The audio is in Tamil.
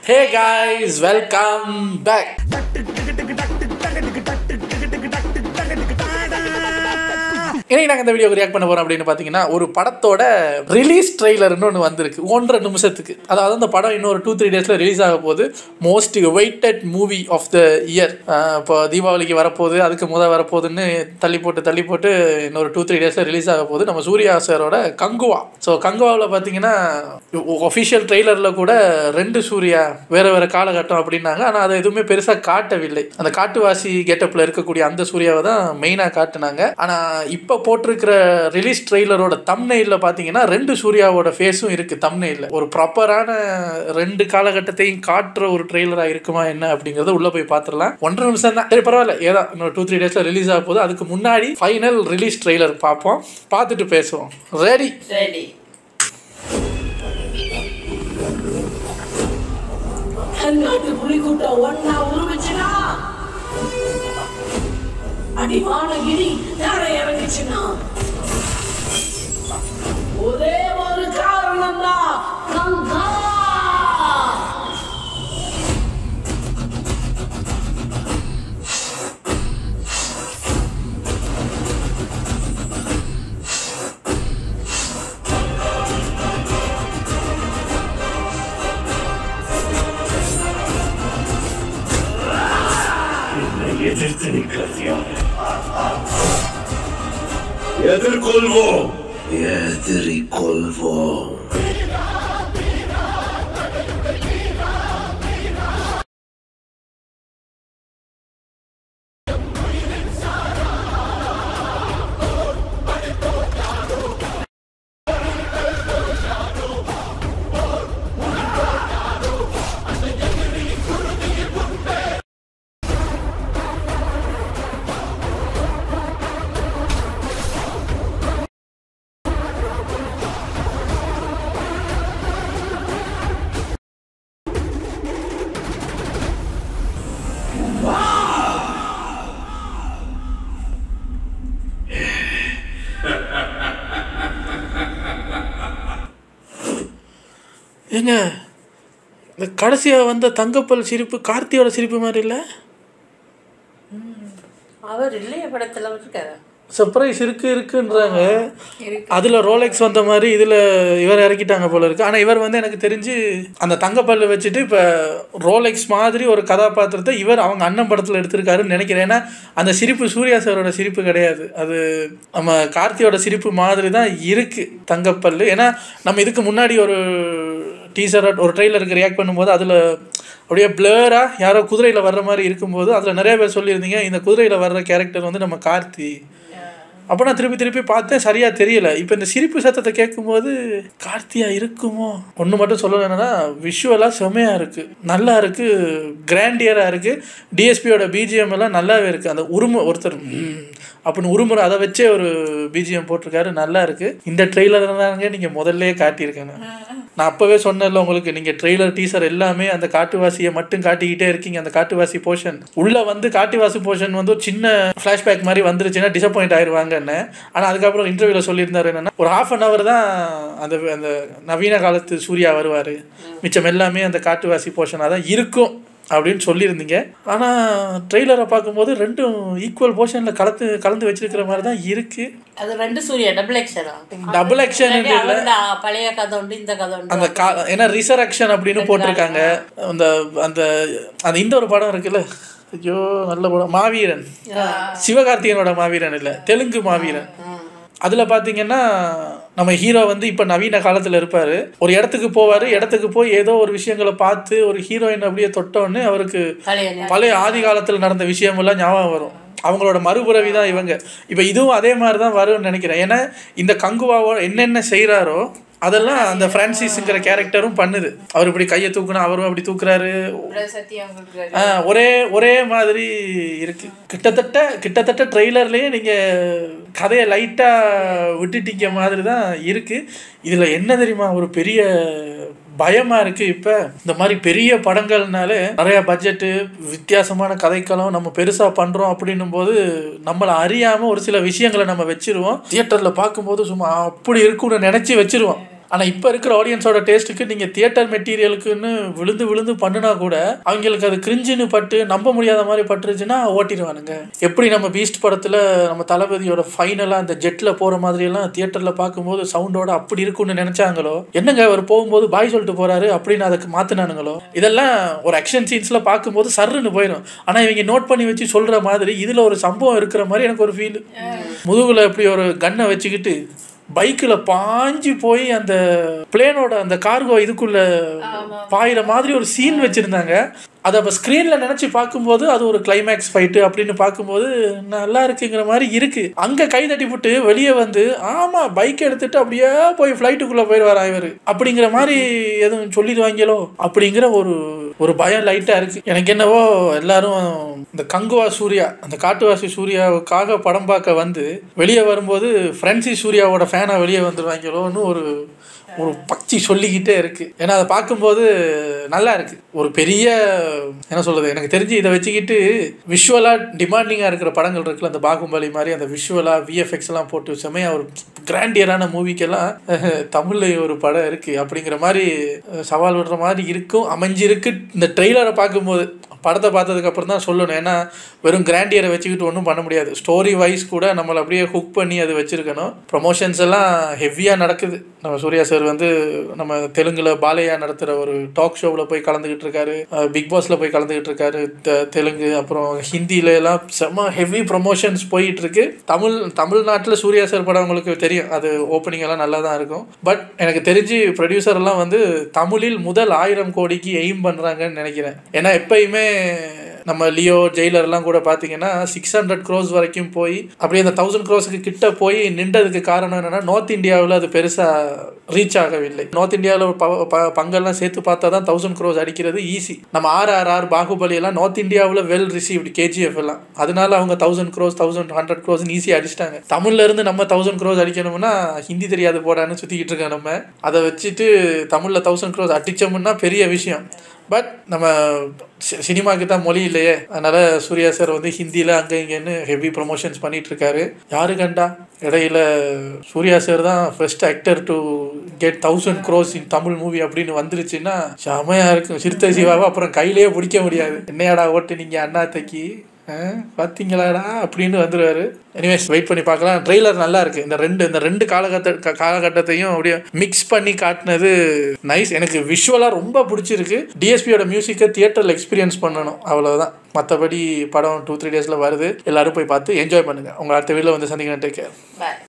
ஹே காய்ஸ் வெல்கம் பேக் இன்னைக்கு நாங்கள் இந்த வீடியோக்கு ரியாக்ட் பண்ண போகிறோம் அப்படின்னு பார்த்தீங்கன்னா ஒரு படத்தோட ரிலீஸ் ட்ரெய்லர்னு ஒன்று வந்திருக்கு ஒன்றரை நிமிஷத்துக்கு அதாவது அந்த படம் இன்னொரு டூ த்ரீ டேஸில் ரிலீஸ் ஆக போகுது most awaited movie of the year இப்போ தீபாவளிக்கு வரப்போகுது அதுக்கு முத வரப்போகுதுன்னு தள்ளி போட்டு தள்ளி போட்டு இன்னொரு டூ த்ரீ டேஸில் ரிலீஸ் ஆக போகுது நம்ம சூர்யா சாரோட கங்குவா ஸோ கங்குவாவில் பார்த்தீங்கன்னா ஒஃபிஷியல் ட்ரெய்லரில் கூட ரெண்டு சூர்யா வேறு வேறு காலகட்டம் அப்படின்னாங்க ஆனால் அதை எதுவுமே பெருசாக காட்டவில்லை அந்த காட்டுவாசி கெட்டப்பில் இருக்கக்கூடிய அந்த சூர்யாவை தான் மெயினாக காட்டுனாங்க ஆனால் இப்போ போட்டிருக்கிற ரிலீஸ் ட்ரெய்லரோட தம்னையில் பார்த்தீங்கன்னா ரெண்டு சூர்யாவோட ஃபேஸும் இருக்குது தம்னையில் ஒரு ப்ராப்பரான ரெண்டு காலகட்டத்தையும் காட்டுற ஒரு ட்ரெய்லராக இருக்குமா என்ன அப்படிங்கிறத உள்ளே போய் பார்த்துடலாம் ஒன்றரை நிமிஷம் தான் சரி பரவாயில்ல ஏதா இன்னொரு டூ த்ரீ டேஸில் ரிலீஸ் ஆக போகுது அதுக்கு முன்னாடி ஃபைனல் ரிலீஸ் ட்ரெய்லர் பார்ப்போம் பார்த்துட்டு பேசுவோம் ரெடி ரெடி நாட்டு புலிக்கூட்டம் ஒன்னா உருவிச்சுனா அடிவான இடி தரை இறங்குச்சுன்னா ஒரே ஒரு காரணம் தான் கங்கா எதிர்த்து நிற்கிறார் எதிர்கொள்வோம் எதிரிக்கொள்வோம் ஏங்க இந்த கடைசியாக வந்த தங்கப்பல் சிரிப்பு கார்த்தியோட சிரிப்பு மாதிரி இல்லை அவர் இல்லைய படத்துல இருக்காரு சர்ப்ரைஸ் இருக்கு இருக்குன்றாங்க அதில் ரோலெக்ஸ் வந்த மாதிரி இதில் இவர் இறக்கிட்டாங்க போல இருக்கு ஆனால் இவர் வந்து எனக்கு தெரிஞ்சு அந்த தங்கப்பல்ல வச்சுட்டு இப்போ ரோலெக்ஸ் மாதிரி ஒரு கதாபாத்திரத்தை இவர் அவங்க அண்ணன் படத்தில் எடுத்திருக்காருன்னு நினைக்கிறேன் ஏன்னா அந்த சிரிப்பு சூர்யா சாரோட சிரிப்பு கிடையாது அது நம்ம கார்த்தியோட சிரிப்பு மாதிரி தான் இருக்குது தங்கப்பல் ஏன்னா நம்ம இதுக்கு முன்னாடி ஒரு டீசர் ஒரு ட்ரெய்லருக்கு ரியாக்ட் பண்ணும்போது அதில் அப்படியே பிளராக யாரோ குதிரையில் வர்ற மாதிரி இருக்கும்போது அதில் நிறைய பேர் சொல்லியிருந்தீங்க இந்த குதிரையில் வர்ற கேரக்டர் வந்து நம்ம கார்த்தி அப்போ நான் திருப்பி திருப்பி பார்த்தேன் சரியாக தெரியல இப்போ இந்த சிரிப்பு சத்தத்தை கேட்கும்போது கார்த்தியா இருக்குமோ ஒன்று மட்டும் சொல்லணும் என்னன்னா விஷுவலாக செம்மையாக இருக்குது நல்லா இருக்குது கிராண்டியராக இருக்குது டிஎஸ்பியோட பிஜிஎம் எல்லாம் நல்லாவே இருக்குது அந்த உரும ஒருத்தர் ம், அப்படின்னு உருமுறை அதை வச்சே ஒரு பிஜிஎம் போட்டிருக்காரு நல்லா இருக்குது இந்த ட்ரெய்லர் தாங்க நீங்கள் முதல்லே காட்டியிருக்கேன் நான் அப்போவே சொன்னேன்ல உங்களுக்கு நீங்கள் ட்ரெய்லர் டீசர் எல்லாமே அந்த காட்டுவாசியை மட்டும் காட்டிக்கிட்டே இருக்கீங்க அந்த காட்டுவாசி போர்ஷன் உள்ளே வந்து காட்டுவாசி போர்ஷன் வந்து ஒரு சின்ன ஃப்ளாஷ்பேக் மாதிரி வந்துருச்சுன்னா டிசப்பாயிண்ட் ஆயிடுவாங்கன்னு ஆனால் அதுக்கப்புறம் இன்டர்வியூவில் சொல்லியிருந்தாரு என்னன்னா ஒரு ஹாஃப் அன் ஹவர் தான் அந்த அந்த நவீன காலத்து சூர்யா வருவார் மிச்சம் எல்லாமே அந்த காட்டுவாசி போர்ஷனாக தான் இருக்கும் அப்படின்னு சொல்லியிருந்தீங்க ஆனால் ட்ரெய்லரை பார்க்கும்போது ரெண்டும் ஈக்குவல் போர்ஷனில் கலந்து கலந்து வச்சிருக்கிற மாதிரி தான் இருக்குது அது ரெண்டு சூர்யா டபுள் எக்ஷனா டபுள் ஆக்ஷன் அவரோட பழைய கதை உண்டு இந்த கதை உண்டு அந்த கா ஏன்னா ரிசரக்ஷன் அப்படின்னு போட்டிருக்காங்க அந்த அந்த அந்த இந்த ஒரு படம் இருக்குல்ல ஐயோ நல்ல படம் மாவீரன் சிவகார்த்திகனோட மாவீரன் இல்லை தெலுங்கு மாவீரன் அதில் பார்த்தீங்கன்னா நம்ம ஹீரோ வந்து இப்போ நவீன காலத்தில் இருப்பார் ஒரு இடத்துக்கு போவார் இடத்துக்கு போய் ஏதோ ஒரு விஷயங்களை பார்த்து ஒரு ஹீரோயின் அப்படியே தொட்டோன்னு அவருக்கு பழைய ஞா- பழைய ஆதி காலத்தில் நடந்த விஷயமெல்லாம் ஞாபகம் வரும் அவங்களோட மறுபுறவி தான் இவங்க இப்போ இதுவும் அதே மாதிரி தான் வரும்னு நினைக்கிறேன் ஏன்னா இந்த கங்குவாவோ என்னென்ன செய்கிறாரோ அதெல்லாம் அந்த பிரான்சிஸ்ங்கிற கேரக்டரும் பண்ணுது அவர் இப்படி கையை தூக்குனா அவரும் அப்படி தூக்குறாரு ஆ, ஒரே ஒரே மாதிரி இருக்கு கிட்டத்தட்ட கிட்டத்தட்ட ட்ரெய்லர்லேயே நீங்கள் கதையை லைட்டாக விட்டுட்டீங்க மாதிரி தான் இருக்கு இதில் என்ன தெரியுமா ஒரு பெரிய பயமாக இருக்குது இப்போ இந்த மாதிரி பெரிய படங்கள்னால நிறைய பட்ஜெட்டு வித்தியாசமான கதைக்களம் நம்ம பெருசாக பண்ணுறோம் அப்படின்னும் போது நம்மளை அறியாமல் ஒரு சில விஷயங்களை நம்ம வச்சிருவோம் தியேட்டரில் பார்க்கும்போது சும்மா அப்படி இருக்கும்னு நினச்சி வச்சிருவோம் ஆனால் இப்போ இருக்கிற ஆடியன்ஸோட டேஸ்ட்டுக்கு நீங்கள் தியேட்டர் மெட்டீரியலுக்குன்னு விழுந்து விழுந்து பண்ணுனா கூட அவங்களுக்கு அது கிரிஞ்சுன்னு பட்டு நம்ப முடியாத மாதிரி பட்டுருச்சுன்னா ஓட்டிடுவானுங்க எப்படி நம்ம பீஸ்ட் படத்தில் நம்ம தளபதியோட ஃபைனலாக அந்த ஜெட்டில் போகிற மாதிரியெல்லாம் தியேட்டரில் பார்க்கும்போது சவுண்டோட அப்படி இருக்கும்னு நினச்சாங்களோ என்னங்க அவர் போகும்போது பாய் சொல்லிட்டு போகிறாரு அப்படின்னு அதுக்கு மாற்றினானுங்களோ இதெல்லாம் ஒரு ஆக்ஷன் சீன்ஸில் பார்க்கும்போது சர்ருன்னு போயிடும் ஆனால் இவங்க நோட் பண்ணி வச்சு சொல்கிற மாதிரி இதில் ஒரு சம்பவம் இருக்கிற மாதிரி எனக்கு ஒரு ஃபீல் முதுகில் இப்படி ஒரு கன்னை வச்சுக்கிட்டு பைக்கில் பாஞ்சு போய் அந்த பிளேனோட அந்த கார்கோ இதுக்குள்ள பாயிற மாதிரி ஒரு சீன் வச்சுருந்தாங்க அதை அப்போ ஸ்க்ரீனில் நினச்சி பார்க்கும்போது அது ஒரு கிளைமேக்ஸ் ஃபைட்டு அப்படின்னு பார்க்கும்போது நல்லா இருக்குங்கிற மாதிரி இருக்குது அங்கே கை தட்டி போட்டு வெளியே வந்து ஆமாம் பைக் எடுத்துட்டு அப்படியே போய் ஃப்ளைட்டுக்குள்ளே போயிடுவார் இவர் அப்படிங்கிற மாதிரி எதுவும் சொல்லிடுவாங்களோ அப்படிங்கிற ஒரு ஒரு பயம் லைட்டாக இருக்குது எனக்கு என்னவோ எல்லாரும் இந்த கங்குவா சூர்யா அந்த காட்டுவாசி சூர்யாவுக்காக படம் பார்க்க வந்து வெளியே வரும்போது ஃப்ரெண்ட்ஸி சூர்யாவோட ஃபேனாக வெளியே வந்துடுவாங்களோன்னு ஒரு ஒரு பக்தி சொல்லிக்கிட்டே இருக்கு ஏன்னா அதை பார்க்கும்போது நல்லா இருக்கு ஒரு பெரிய என்ன சொல்றது எனக்கு தெரிஞ்சு இதை வச்சுக்கிட்டு விஷுவலாக டிமாண்டிங்காக இருக்கிற படங்கள் இருக்குல்ல அந்த பாகுபலி மாதிரி அந்த விஷுவலாக விஎஃப்எக்ஸ் எல்லாம் போட்டு செமையா ஒரு கிராண்டியரான மூவிக்கெல்லாம் தமிழ்ல ஒரு படம் இருக்கு அப்படிங்கிற மாதிரி சவால் விடுற மாதிரி இருக்கும் அமைஞ்சிருக்கு இந்த ட்ரெய்லரை பார்க்கும்போது படத்தை பார்த்ததுக்கு அப்புறம் தான் சொல்லணும் ஏன்னா வெறும் கிராண்டியரை வச்சுக்கிட்டு ஒன்றும் பண்ண முடியாது ஸ்டோரி வைஸ் கூட நம்மளை அப்படியே ஹுக் பண்ணி அது வச்சிருக்கணும் ப்ரொமோஷன்ஸ் எல்லாம் ஹெவியாக நடக்குது நம்ம சூர்யா சார் வந்து நம்ம தெலுங்குல பாலையா நடத்துகிற ஒரு டாக் ஷோவில் போய் கலந்துக்கிட்டு இருக்காரு பிக் பாஸில் போய் கலந்துக்கிட்டு இருக்காரு தெ- தெலுங்கு அப்புறம் ஹிந்தில எல்லாம் செம்ம ஹெவி ப்ரொமோஷன்ஸ் போயிட்டு இருக்கு தமிழ் தமிழ்நாட்டில் சூர்யா சார் படம் உங்களுக்கு தெரியும் அது ஓப்பனிங் எல்லாம் நல்லா தான் இருக்கும் பட் எனக்கு தெரிஞ்சு ப்ரொடியூசர் எல்லாம் வந்து தமிழில் முதல் ஆயிரம் கோடிக்கு எய்ம் பண்ணுறாங்கன்னு நினைக்கிறேன் ஏன்னா எப்பயுமே நம்ம லியோ ஜெயிலர்லாம் கூட பார்த்தீங்கன்னா சிக்ஸ் ஹண்ட்ரட் க்ரோஸ் வரைக்கும் போய் அப்படியே அந்த தௌசண்ட் க்ரோஸுக்கு கிட்ட போய் நின்றதுக்கு காரணம் என்னன்னா நார்த் இந்தியாவில் அது பெருசாக ரீச் ஆகவில்லை நார்த் இந்தியாவில் பங்கெல்லாம் சேர்த்து பார்த்தா தான் தௌசண்ட் க்ரோஸ் அடிக்கிறது ஈஸி நம்ம ஆர்ஆர்ஆர் பாகுபலி எல்லாம் நார்த் இந்தியாவில் வெல் ரிசீவ்டு கேஜிஎஃப் எல்லாம் அதனால அவங்க thousand crores thousand hundred crores ஈஸியாக அடிச்சிட்டாங்க தமிழ்ல இருந்து நம்ம தௌசண்ட் க்ரோஸ் அடிக்கணும்னா ஹிந்தி தெரியாது போடான்னு சுற்றிக்கிட்டு இருக்கோம் நம்ம அதை வச்சுட்டு தமிழில் தௌசண்ட் க்ரோஸ் அடித்தோம்னா பெரிய விஷயம் பட் நம்ம சி- சினிமாக்கு தான் மொழி இல்லையே அதனால சூர்யா சார் வந்து ஹிந்தியில் அங்கே இங்கேன்னு ஹெவி ப்ரொமோஷன்ஸ் பண்ணிட்டு இருக்காரு யாரு கண்டா இடையில சூர்யா சார் தான் first actor to get thousand crores in Tamil movie அப்படின்னு வந்துருச்சுன்னா செமையா இருக்கும் சிறுத்தை சிவாவை அப்புறம் கையிலேயே பிடிக்க முடியாது என்னையாடா ஓட்டு நீங்கள் அண்ணாத்தைக்கு ஆ, பார்த்தீங்களாடா அப்படின்னு வந்துருவாரு எனிவேஸ் வெயிட் பண்ணி பார்க்கலாம் ட்ரெய்லர் நல்லா இருக்கு இந்த ரெண்டு இந்த ரெண்டு காலகட்ட க- காலகட்டத்தையும் அப்படியே மிக்ஸ் பண்ணி காட்டினது நைஸ் எனக்கு விஷுவலாக ரொம்ப பிடிச்சிருக்கு டிஎஸ்பியோட மியூசிக்கை தியேட்டரில் எக்ஸ்பீரியன்ஸ் பண்ணணும் அவ்வளவுதான் மற்றபடி படம் டூ த்ரீ டேஸில் வருது எல்லாரும் போய் பார்த்து என்ஜாய் பண்ணுங்க உங்க அடுத்த வீட்டில் வந்து சந்திக்கிறேன் டேக் கேர் பாய்